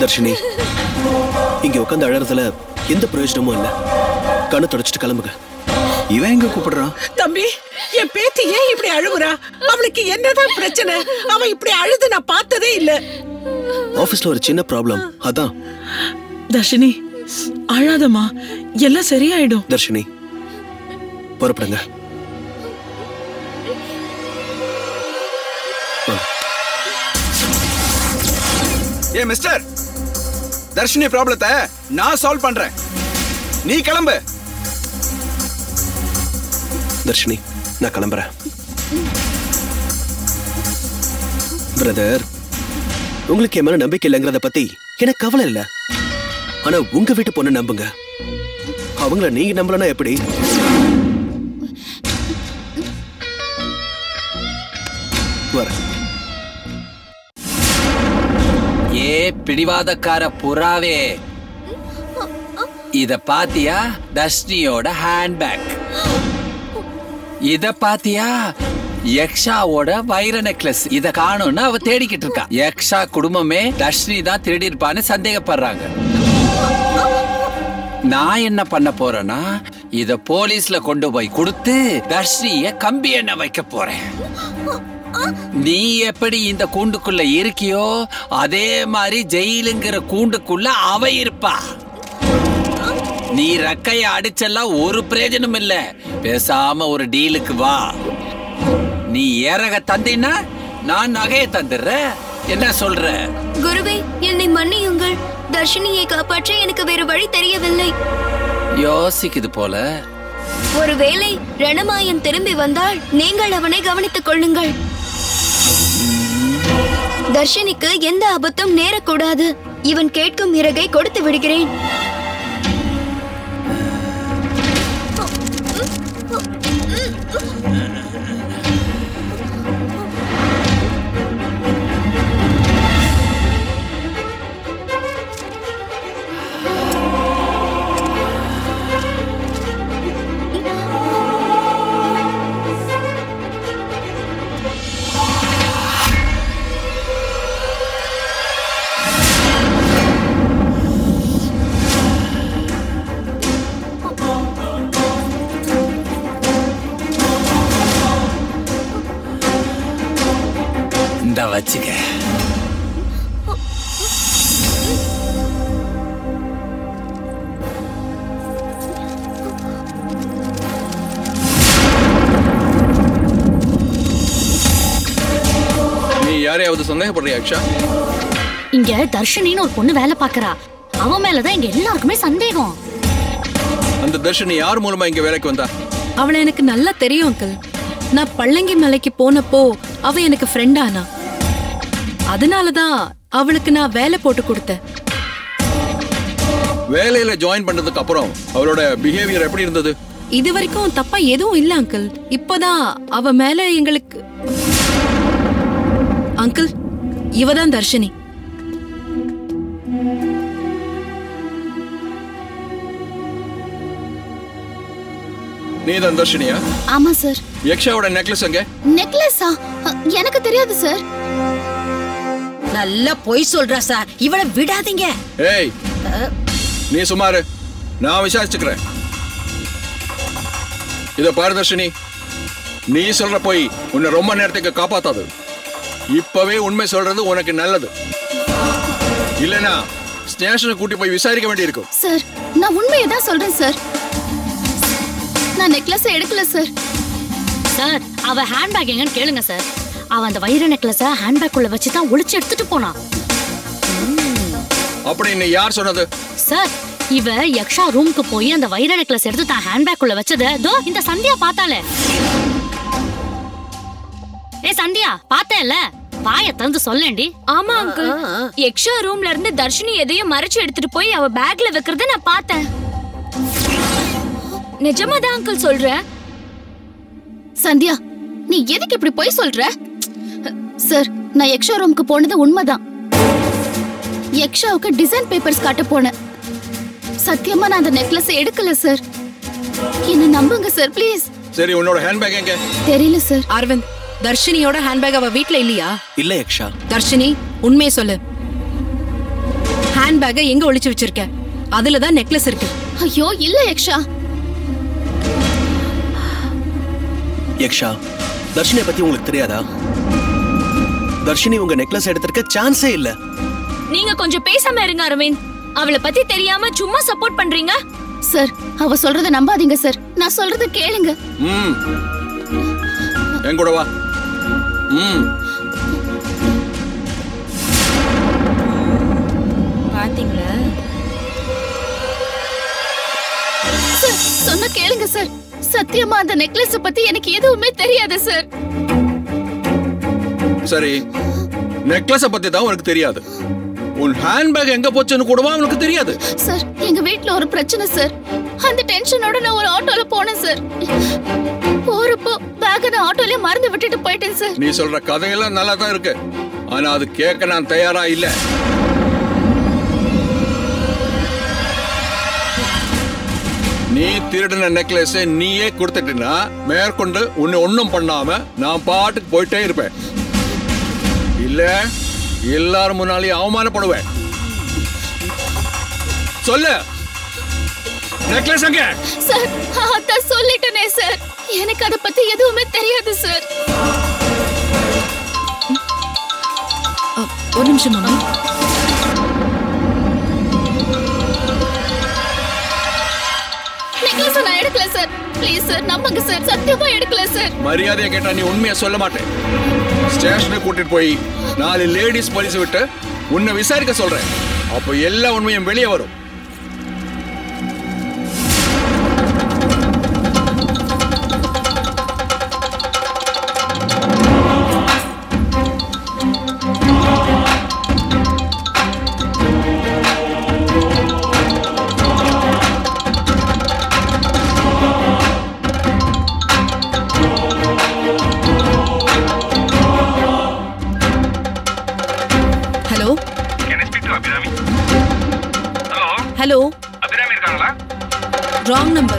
தர்ஷினி இங்க உட்காந்து அழறதுல எந்த பிரயோஜனமும் இல்ல கண்ணை தொடச்சிட்டு கிளம்புங்க இவன் எங்க கூப்பிடுறான் தம்பி என் பேத்தி ஏன் இப்படி அழுகுறா அவளுக்கு என்னதான் பிரச்சனை அவ இப்படி அழுது நான் பார்த்ததே இல்ல ஆபீஸ்ல ஒரு சின்ன ப்ராப்ளம் அதான் தர்ஷினி அழாதம்மா எல்லாம் சரியாயிடும் தர்ஷினி புறப்படுங்க வாங்க. ஏ மிஸ்டர் தர்ஷினி ப்ராப்ளத்தை நான் சால்வ் பண்றேன் நீ கிளம்பு தர்ஷினி நான் கிளம்புறேன் பிரதர் உங்களுக்கு என் மேல நம்பிக்கை இல்லைங்கிறத பத்தி எனக்கு கவலை இல்ல ஆனா உங்க வீட்டு பொண்ணை நம்புங்க அவங்கள நீங்க நம்பலன்னா எப்படி வரேன் ஏ பிடிவாதக்கார புறாவே இத பாத்தியா தர்ஷினியோட ஹேண்ட்பேக் இத பாத்தியா யக்ஷாவோட வைர நெக்லஸ் இத காணும்னு அவ தேடிக்கிட்டு இருக்கா யக்ஷா குடும்பமே தர்ஷினி தான் திருடி இருப்பான்னு சந்தேகப்படுறாங்க நான் என்ன பண்ண போறேன்னா இத போலீஸ்ல கொண்டு போய் கொடுத்து தர்ஷினிய கம்பி எண்ணெய் வைக்க போறேன் நீ எப்படி இந்த கூண்டுக்குள்ள இருக்கியோ அதே மாதிரி ஜெயிலுங்கிற கூண்டுக்குள்ள அவ இருப்பா நீ ரக்கைய அடிச்செல்லாம் ஒரு பிரயோஜனம் இல்ல பேசாம ஒரு டீலுக்கு வா நீ ஏறக தந்தினா நான் நகையை தந்துடுறேன் என்ன சொல்ற குருவே என்னை மன்னியுங்கள் தர்ஷினியை காப்பாற்ற எனக்கு வேறு வழி தெரியவில்லை யோசிக்குது போல ஒருவேளை ரணமாயன் திரும்பி வந்தால் நீங்கள் அவனை கவனித்துக் கொள்ளுங்கள் தர்ஷினிக்கு எந்த ஆபத்தும் நேரக்கூடாது இவன் கேட்கும் இறகை கொடுத்து விடுகிறேன் இந்த வச்சுக்க நீ யாரையாவது சந்தேகப்படுறியா அக்ஷா இங்க தர்ஷினின்னு ஒரு பொண்ணு வேலை பாக்குறா அவன் மேலதான் இங்க எல்லாருக்குமே சந்தேகம் அந்த தர்ஷினி யார் மூலமா இங்க வேலைக்கு வந்தா அவளை எனக்கு நல்லா தெரியும் அங்கிள் நான் பள்ளங்கி மலைக்கு போனப்போ அவ எனக்கு ஃப்ரெண்ட் ஆனா அதனாலதான் அவளுக்கு நான் வேலை போட்டு கொடுத்தேன் வேலையில ஜாயின் பண்ணதுக்கு அப்புறம் அவளோட பிஹேவியர் எப்படி இருந்தது இது வரைக்கும் தப்பா எதுவும் இல்ல அங்கிள் இப்போதான் அவ மேல எங்களுக்கு அங்கிள் இவதான் தர்ஷினி நீ தான் தர்ஷினியா ஆமா சார் யக்ஷாவோட நெக்லஸ் அங்க நெக்லஸா எனக்கு தெரியாது சார் நல்லா பொய் சொல்றா சார் இவளை விடாதீங்க ஏய் நீ சுமாரு நான் விசாரிச்சுக்கிறேன் இத பாரு தர்ஷினி நீ சொல்ற போய் உன்னை ரொம்ப நேரத்துக்கு காப்பாத்தாது இப்பவே உண்மை சொல்றது உனக்கு நல்லது இல்லனா ஸ்டேஷனுக்கு கூட்டி போய் விசாரிக்க வேண்டியிருக்கும் சார் நான் உண்மையை தான் சொல்றேன் சார் நான் நெக்லஸ் எடுக்கல சார் சார் அவ ஹேண்ட்பேக் எங்கன்னு கேளுங்க சார் அவ அந்த வைர நெக்லஸ ஹேண்ட்பேக் உள்ள வச்சு தான் ஒளிச்சு எடுத்துட்டு போனான் அப்படி நீ யார் சொன்னது சார் இவ யக்ஷா ரூமுக்கு போய் அந்த வைர நெக்லஸ் எடுத்து தான் ஹேண்ட்பேக் உள்ள வச்சத தோ இந்த சந்தியா பார்த்தாலே ஏ சந்தியா பார்த்தேல்ல வாய திறந்து சொல்லேண்டி ஆமா அங்கிள் எக்ஷா ரூம்ல இருந்து தர்ஷினி எதையும் மறைச்சு எடுத்துட்டு போய் அவ பேக்ல வைக்கிறத நான் பார்த்தேன் நிஜமா தான் அங்கிள் சொல்ற சந்தியா நீ எதுக்கு இப்படி போய் சொல்ற சார் நான் எக்ஷா ரூமுக்கு போனது உண்மைதான் எக்ஷாவுக்கு டிசைன் பேப்பர்ஸ் காட்ட போனேன் சத்தியமா நான் அந்த நெக்லஸ் எடுக்கல சார் என்ன நம்புங்க சார் ப்ளீஸ் சரி உன்னோட ஹேண்ட்பேக் எங்க தெரியல சார் அரவிந்த் தர்ஷினியோட ஹேண்ட்பேக் அவ வீட்ல இல்லையா இல்ல யக்ஷா தர்ஷினி உண்மையை சொல்லு ஹேண்ட்பேக்கை எங்க ஒளிச்சு வச்சிருக்க அதுல தான் நெக்லஸ் இருக்கு ஐயோ இல்ல யக்ஷா யக்ஷா தர்ஷினியை பத்தி உங்களுக்கு தெரியாதா தர்ஷினி உங்க நெக்லஸ் எடுத்திருக்க சான்ஸே இல்ல நீங்க கொஞ்சம் பேசாம இருங்க அரவிந்த் அவளை பத்தி தெரியாம சும்மா சப்போர்ட் பண்றீங்க சார் அவ சொல்றத நம்பாதீங்க சார் நான் சொல்றத கேளுங்க ம் என் கூட வா ம் பாத்தீங்களா சார் சொன்ன கேளுங்க சார் சத்தியமா அந்த நெக்லஸ் பத்தி எனக்கு எதுவுமே தெரியாது சார் சரி நெக்லஸ பத்தி தான் உனக்கு தெரியாது உன் ஹேண்ட்பேக் எங்க போச்சுன்னு கூடவா உனக்கு தெரியாது சார் எங்க வீட்ல ஒரு பிரச்சனை சார் அந்த டென்ஷனோட நான் ஒரு ஆட்டோல போனேன் சார் போறப்போ பேக்க நான் ஆட்டோலயே மறந்து விட்டுட்டு போயிட்டேன் சார் நீ சொல்ற கதையெல்லாம் நல்லா தான் இருக்கு ஆனா அது கேட்க நான் தயாரா இல்ல நீ திருடின நெக்லஸ் நீயே கொடுத்துட்டீன்னா மேற்கொண்டு உன்னை ஒண்ணும் பண்ணாம நான் பாட்டுக்கு போயிட்டே இருப்பேன் இல்ல எல்லாரும் முன்னாலேயும் அவமானப்படுவேன் சொல்லு நெக்லஸ் அங்க சார் அதான் சொல்லிட்டேனே சார் எனக்கு அத பத்தி எதுவுமே தெரியாது சார் அ, ஒரு நிமிஷம் மாமி நெக்லஸ் நான் எடுக்கல சார் ப்ளீஸ் சார் நம்புங்க சார் சத்தியமா எடுக்கல சார் மரியாதையை கேட்டா நீ உண்மையை சொல்ல மாட்டேன் ஸ்டேஷனுக்கு கூட்டிட்டு போய் நாலு லேடிஸ் போலீஸ் விட்டு உன்னை விசாரிக்க சொல்றேன் அப்போ எல்லா உண்மையும் வெளியே வரும் hello Can I speak to Abhinami? Hello? Hello Abirami இருக்காங்களா ராங் நம்பர்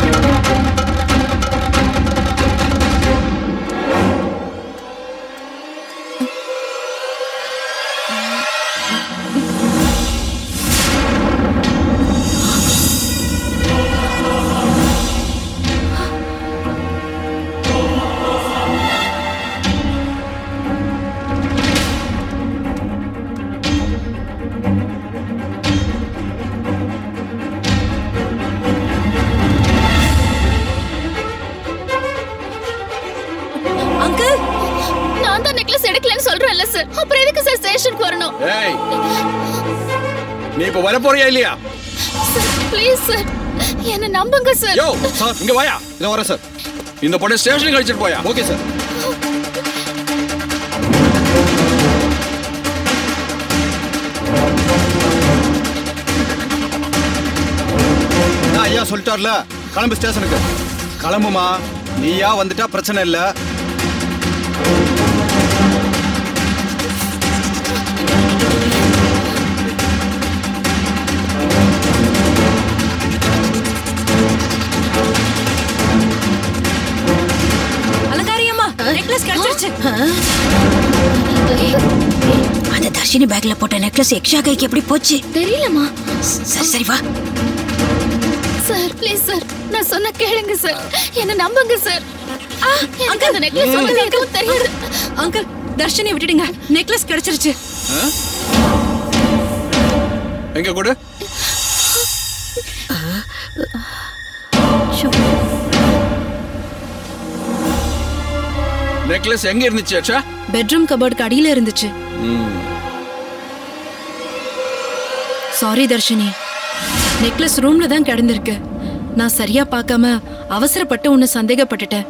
அங்கிள் நான் தான் நெக்லஸ் எடுக்கலன்னு சொல்றேன்ல சார் அப்புறம் எதுக்கு சார் ஸ்டேஷனுக்கு வரணும் ஏய் நீ இப்ப வர போறியா இல்லையா சார் ப்ளீஸ் சார் என்ன நம்புங்க சார் யோ சார் இங்க வாயா இதை வரேன் சார் இந்த பொண்ணு ஸ்டேஷனுக்கு அழைச்சிட்டு போயா ஓகே சார் ஐயா சொல்லிட்டார்ல கிளம்பு ஸ்டேஷனுக்கு கிளம்புமா நீயா வந்துட்டா பிரச்சனை இல்ல அலங்காரி அம்மா நெக்லஸ் கிடைச்சிருச்சு அந்த தர்ஷினி பேக்ல போட்ட நெக்லஸ் எக்ஷா கைக்கு எப்படி போச்சு தெரியலமா சரி சரி வா சார் ப்ளீஸ் சார் நான் சொன்ன கேளுங்க சார் என்ன நம்புங்க சார் எனக்கு அந்த நெக்லஸ் வந்து எதுவும் தெரியாது அங்கிள் தர்ஷினி விட்டுடுங்க நெக்லஸ் கிடைச்சிருச்சு எங்க கூட நெக்லஸ் எங்க இருந்துச்சு அச்சா பெட்ரூம் கபோர்டுக்கு அடியில இருந்துச்சு சாரி தர்ஷினி நெக்லஸ் ரூம்ல தான் கிடந்திருக்கு நான் சரியா பார்க்காம அவசரப்பட்டு உன்னை சந்தேகப்பட்டுட்டேன்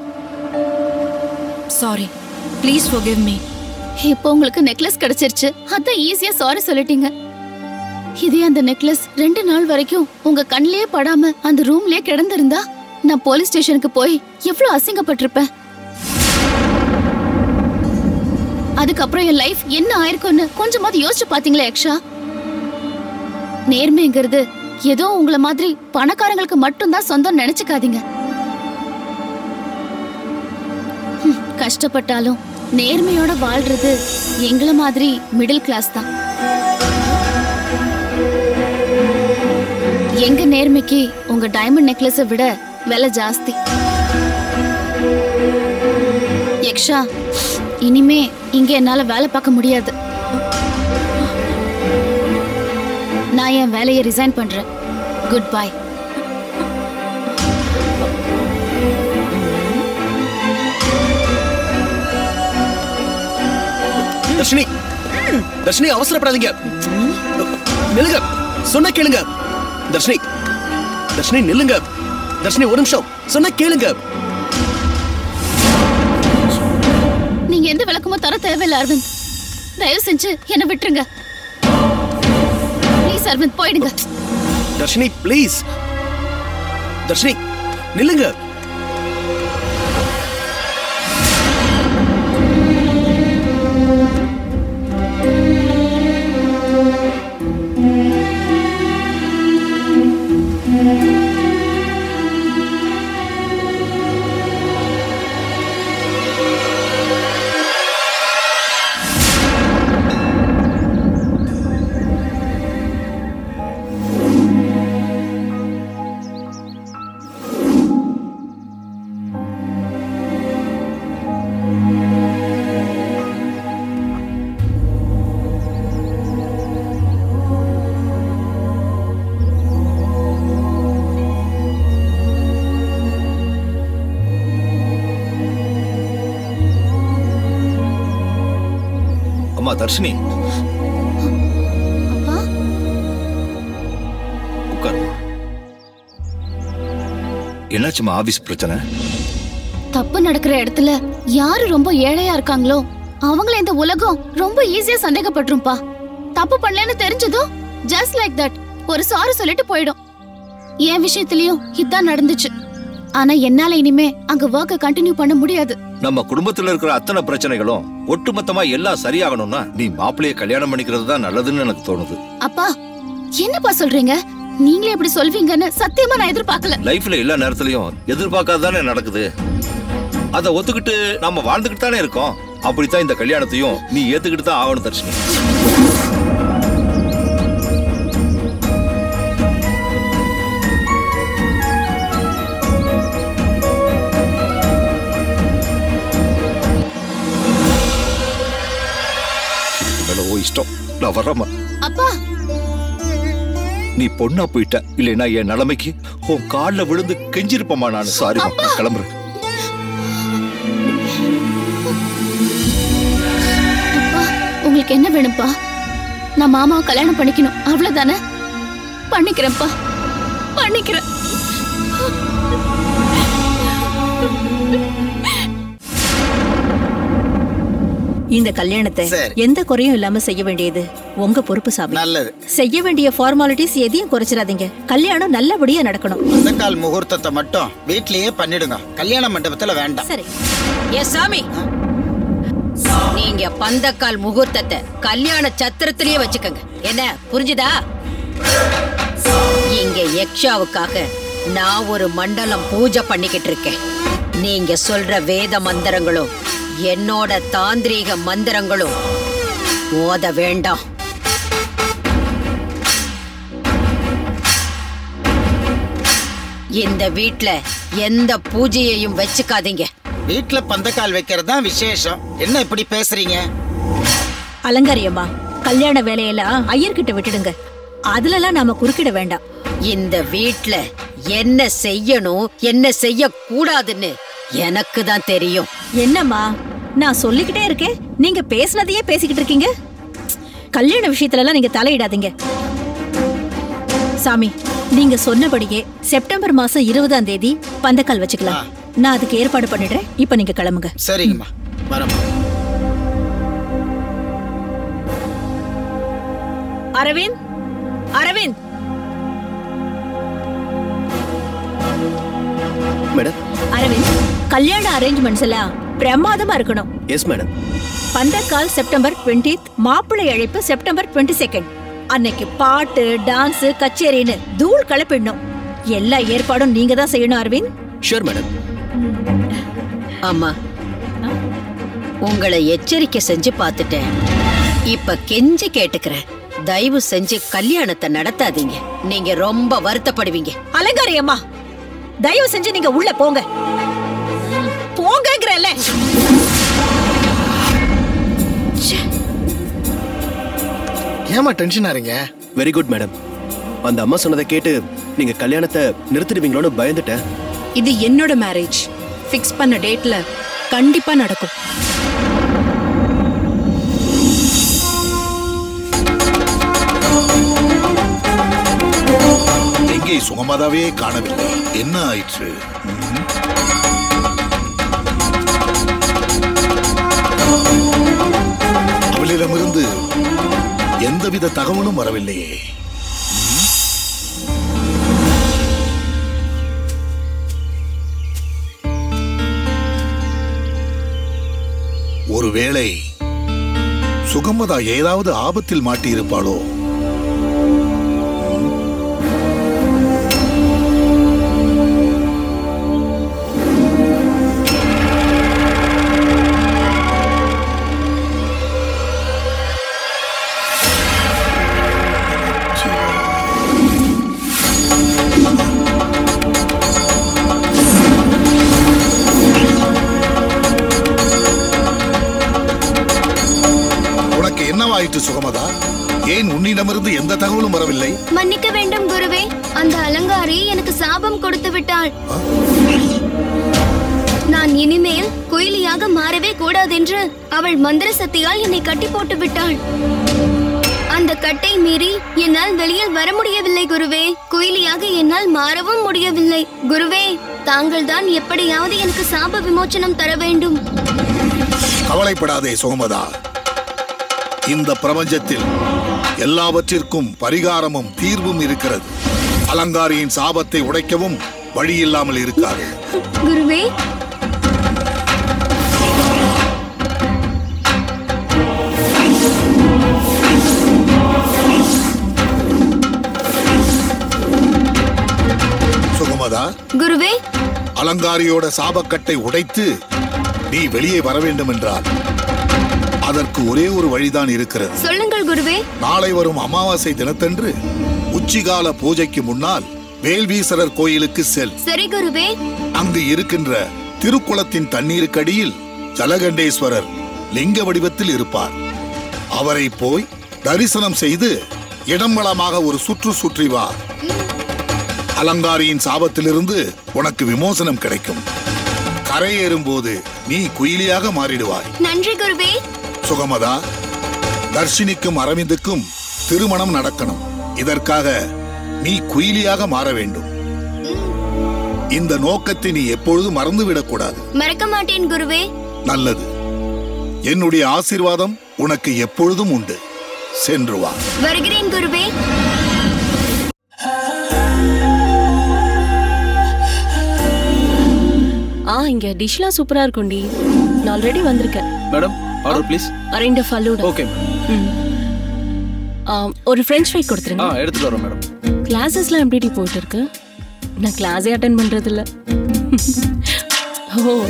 சாரி ப்ளீஸ் forgive மீ இப்போ உங்களுக்கு நெக்லஸ் கிடைச்சிருச்சு அதான் ஈஸியா சாரி சொல்லிட்டீங்க இதே அந்த நெக்லஸ் ரெண்டு நாள் வரைக்கும் உங்க கண்ணிலேயே படாம அந்த ரூம்லயே கிடந்திருந்தா நான் போலீஸ் ஸ்டேஷனுக்கு போய் எவ்வளவு அசிங்கப்பட்டிருப்பேன் அதுக்கப்புறம் என் லைஃப் என்ன ஆயிருக்கும்னு கொஞ்சமாவது யோசிச்சு பாத்தீங்களா யக்ஷா நேர்மைங்கிறது ஏதோ உங்கள மாதிரி பணக்காரங்களுக்கு மட்டும்தான் சொந்தம் நினைச்சுக்காதீங்க ஹம், கஷ்டப்பட்டாலும் நேர்மையோட வாழ்றது எங்கள மாதிரி மிடில் கிளாஸ் தான் எங்க நேர்மைக்கு உங்க டைமண்ட் நெக்லஸ விட விலை ஜாஸ்தி யக்ஷா இனிமே இங்க என்னால வேலை பார்க்க முடியாது நான் என் வேலையை ரிசைன் பண்றேன் குட் பை தர்ஷினி தர்ஷினி அவசரப்படாதீங்க நில்லுங்க சொன்ன கேளுங்க தர்ஷினி தர்ஷினி நில்லுங்க தர்ஷினி ஒரு நிமிஷம் சொன்ன கேளுங்க நீங்க எந்த விளக்கமும் தர தேவையில்ல அரவிந்த் தயவு செஞ்சு என்னை விட்டுருங்க ப்ளீஸ் அரவிந்த் போயிடுங்க தர்ஷினி ப்ளீஸ் தர்ஷினி நில்லுங்க அம்மா தர்ஷினி உட்காரு என்னாச்சும்மா ஆபீஸ் பிரச்சனை தப்பு நடக்கிற இடத்துல யாரு ரொம்ப ஏழையா இருக்காங்களோ அவங்கள இந்த உலகம் ரொம்ப ஈஸியா சந்தேகப்பட்டுரும்பா தப்பு பண்ணலன்னு தெரிஞ்சதும் ஜஸ்ட் லைக் தட் ஒரு சாரி சொல்லிட்டு போயிடும் என் விஷயத்திலயும் இதான் நடந்துச்சு ஆனா என்னால இனிமே அங்க ஒர்க்க கண்டினியூ பண்ண முடியாது நம்ம குடும்பத்துல இருக்கிற அத்தனை பிரச்சனைகளும் ஒட்டுமொத்தமா எல்லாம் சரியாகணும்னா நீ மாப்பிள்ளைய கல்யாணம் பண்ணிக்கிறது தான் நல்லதுன்னு எனக்கு தோணுது அப்பா என்னப்பா சொல்றீங்க நீங்களே இப்படி சொல்வீங்கன்னு சத்தியமா நான் எதிர்பார்க்கல லைஃப்ல எல்லா நேரத்துலயும் எதிர்பார்க்காதானே நடக்குது அதை ஒத்துக்கிட்டு நம்ம வாழ்ந்துகிட்டு தானே இருக்கோம் அப்படித்தான் இந்த கல்யாணத்தையும் நீ ஏத்துக்கிட்டு தான் ஆகணும் தர்ஷினி இதுக்கு மேல ஓ இஷ்டம் நான் வர்றேம்மா அப்பா நீ பொண்ணா போயிட்ட இல்லைன்னா என் நிலைமைக்கு உன் கால்ல விழுந்து கெஞ்சிருப்பமா நான் சாரிமா நான் கிளம்புறேன் உங்களுக்கு என்ன வேணும்ப்பா நான் மாமாவை கல்யாணம் பண்ணிக்கணும் அவ்வளவுதானே பண்ணிக்கிறேன்ப்பா பண்ணிக்கிறேன் இந்த கல்யாணத்தை எந்த குறையும் இல்லாம செய்ய வேண்டியது உங்க பொறுப்பு சாமி நல்லது செய்ய வேண்டிய ஃபார்மாலிட்டிஸ் எதையும் குறைச்சிடாதீங்க கல்யாணம் நல்லபடியா நடக்கணும் இந்த கால் முகூர்த்தத்தை மட்டும் வீட்லயே பண்ணிடுங்க கல்யாண மண்டபத்துல வேண்டாம் சரி ஏ சாமி நீங்க பந்தக்கால் முகூர்த்தத்தை கல்யாண சத்திரத்திலேயே வச்சுக்கோங்க என்ன புரிஞ்சுதா இங்க யக்ஷாவுக்காக நான் ஒரு மண்டலம் பூஜை பண்ணிக்கிட்டு இருக்கேன் நீங்க சொல்ற வேத மந்திரங்களும் என்னோட தாந்திரீக மந்திரங்களும் ஓத வேண்டாம் இந்த வீட்ல எந்த பூஜையையும் வச்சுக்காதீங்க வீட்ல பந்தக்கால் வைக்கிறது தான் விசேஷம் என்ன இப்படி பேசுறீங்க அலங்காரியம்மா கல்யாண வேலையெல்லாம் ஐயர்கிட்ட விட்டுடுங்க அதுலலாம் நாம குறுக்கிட வேண்டாம் இந்த வீட்ல என்ன செய்யணும் என்ன செய்ய கூடாதுன்னு எனக்கு தான் தெரியும் என்னம்மா நான் சொல்லிக்கிட்டே இருக்கேன் நீங்க பேசுனதையே பேசிக்கிட்டு இருக்கீங்க கல்யாண விஷயத்துல எல்லாம் நீங்க தலையிடாதீங்க சாமி நீங்க சொன்னபடியே செப்டம்பர் மாசம் இருபதாம் தேதி பந்தக்கால் வச்சுக்கலாம் நான் அதுக்கு ஏற்பாடு பண்ணிடுறேன் இப்ப நீங்க கிளம்புங்க சரிங்கம்மா வரமா அரவிந்த் அரவிந்த் மேடம் அரவிந்த் கல்யாண அரேஞ்ச்மெண்ட்ஸ் எல்லாம் பிரமாதமா இருக்கணும் எஸ் மேடம் பந்தக்கால் செப்டம்பர் 20th மாப்பிள்ளை அழைப்பு செப்டம்பர் 22nd செகண்ட் அன்னைக்கு பாட்டு டான்ஸ் கச்சேரின்னு தூள் கலப்பிடணும் எல்லா ஏற்பாடும் நீங்க தான் செய்யணும் அரவிந்த் ஷூர் மேடம் ஆமா உங்களை எச்சரிக்கை செஞ்சு பார்த்துட்டேன் இப்ப கெஞ்சி கேட்டுக்கிறேன் தயவு செஞ்சு கல்யாணத்தை நடத்தாதீங்க நீங்க ரொம்ப வருத்தப்படுவீங்க அலங்காரி அம்மா தயவு செஞ்சு நீங்க உள்ள போங்க போங்கங்கறல ஏமா டென்ஷன் ஆறீங்க வெரி குட் மேடம் அந்த அம்மா சொன்னதை கேட்டு நீங்க கல்யாணத்தை நிறுத்திடுவீங்களோன்னு பயந்துட்டேன் இது என்னோட மேரேஜ் ஃபிக்ஸ் பண்ண டேட்ல கண்டிப்பா நடக்கும் எங்கே சுகமாதாவே காணவில்லை என்ன ஆயிற்று ம்ம். அவளிடமிருந்து எந்தவித தகவலும் வரவில்லையே ஒருவேளை சுகமதா ஏதாவது ஆபத்தில் மாட்டியிருப்பாளோ உனக்கு என்னவாயிற்று சுகமதா ஏன் உன்னிடமிருந்து எந்த தகவலும் வரவில்லை மன்னிக்க வேண்டும் குருவே அந்த அலங்காரி எனக்கு சாபம் கொடுத்து விட்டாள் நான் இனிமேல் குயிலியாக மாறவே கூடாதென்று அவள் மந்திர சக்தியால் என்னை கட்டி போட்டு விட்டாள் அந்த கட்டை மீறி என்னால் வெளியில் வர முடியவில்லை குருவே குயிலியாக என்னால் மாறவும் முடியவில்லை குருவே தாங்கள் தான் எப்படியாவது எனக்கு சாப விமோச்சனம் தர வேண்டும் கவலைப்படாதே சுகமதா இந்த பிரபஞ்சத்தில் எல்லாவற்றிற்கும் பரிகாரமும் தீர்வும் இருக்கிறது அலங்காரியின் சாபத்தை உடைக்கவும் வழியில்லாமல் இருக்காது குருவே சுகமதா குருவே அலங்காரியோட சாபக்கட்டை உடைத்து நீ வெளியே வர வேண்டும் என்றால் அதற்கு ஒரே ஒரு வழிதான் இருக்கிறது சொல்லுங்கள் குருவே நாளை வரும் அமாவாசை தினத்தன்று உச்சிகால பூஜைக்கு முன்னால் வேல்வீசரர் கோயிலுக்கு செல் சரி குருவே அங்கு இருக்கின்ற திருக்குளத்தின் தண்ணீருக்கடியில் ஜலகண்டேஸ்வரர் லிங்க வடிவத்தில் இருப்பார் அவரை போய் தரிசனம் செய்து இடம்பலமாக ஒரு சுற்று சுற்றி வா அலங்காரியின் சாபத்திலிருந்து உனக்கு விமோசனம் கிடைக்கும் கரையேறும்போது நீ குயிலியாக மாறிடுவாய் நன்றி குருவே சுகமதா தர்ஷினிக்கும் அரவிந்துக்கும் திருமணம் நடக்கணும் இதற்காக நீ குயிலியாக மாற வேண்டும் இந்த நோக்கத்தை நீ எப்பொழுதும் மறந்துவிடக் கூடாது மறக்க மாட்டேன் குருவே நல்லது என்னுடைய ஆசீர்வாதம் உனக்கு எப்பொழுதும் உண்டு சென்று வா வருகிறேன் குருவே ஆ இங்க டிஷ்லாம் சூப்பரா இருக்கும்டி நான் ஆல்ரெடி வந்திருக்கேன் மேடம் ஆர்டர் ப்ளீஸ் ரெண்டு ஃபல்லூடா ஓகே ம். ஆ, ஒரு ஃப்ரெஞ்ச் ஃப்ரை ஆ கொடுத்துருங்க எடுத்துட்டு வரோம் மேடம் கிளாஸஸ்லாம் எப்படி போயிட்டு இருக்கு நான் கிளாஸே அட்டன் பண்றது இல்ல ஓ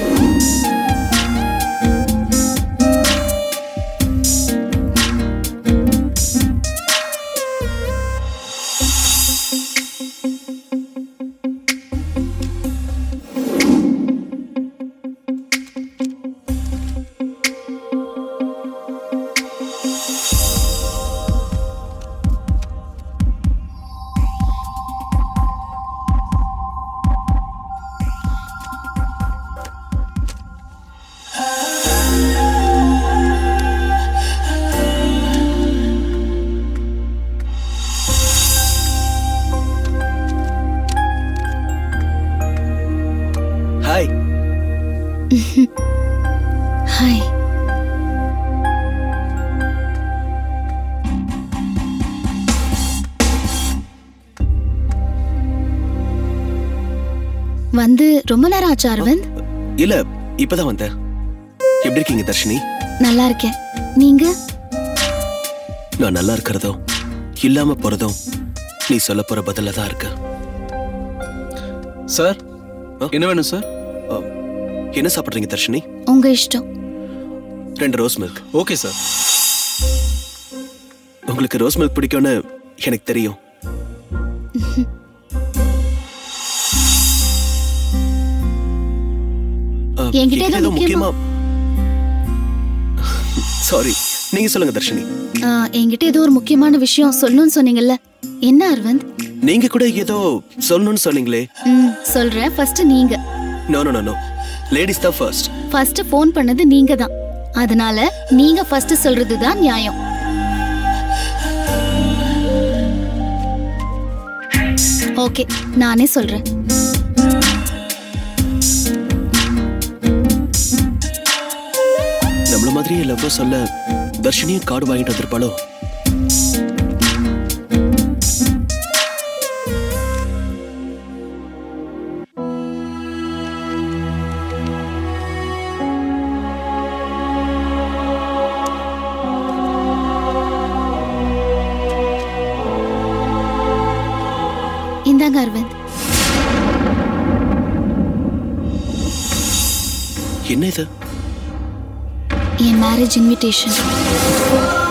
ஹாய் ஹாய் வந்து ரொம்ப நேரம் ஆச்சு அரவிந்த் இல்ல இப்பதான் வந்தேன் எப்படி இருக்கீங்க தர்ஷினி நல்லா இருக்கேன் நீங்க நான் நல்லா இருக்கிறதோ இல்லாம போறதும் நீ சொல்ல போற பதில தான் இருக்கு சார் என்ன வேணும் சார் என்ன சாப்பிடுறீங்க தர்ஷினி உங்க இஷ்டம் ரெண்டு ரோஸ் மில்க் ஓகே சார் உங்களுக்கு ரோஸ் மில்க் பிடிக்கும்னு எனக்கு தெரியும் அஹ், என்கிட்ட என்கிட்ட ஏதோ ஏதோ முக்கியமா சாரி நீங்க சொல்லுங்க தர்ஷினி ஆ, என்கிட்ட ஏதோ ஒரு முக்கியமான விஷயம் சொல்லணும்னு சொன்னீங்கல்ல என்ன அரவிந்த் நீங்க கூட ஏதோ சொல்லணும்னு சொன்னீங்களே ம் சொல்றேன் ஃபர்ஸ்ட் நீங்க no no no no ladies தான் ஃபர்ஸ்ட் ஃபர்ஸ்ட் ஃபோன் பண்ணது நீங்க தான் அதனால நீங்க ஃபர்ஸ்ட் சொல்றது தான் நியாயம் ஓகே நானே சொல்றேன் நம்மள மாதிரியே லவ் சொல்ல தர்ஷினியும் கார்டு வாங்கிட்டு வந்திருப்பாளோ இந்தாங்க அரவிந்த் என்ன இது என் மேரேஜ் இன்விடேஷன்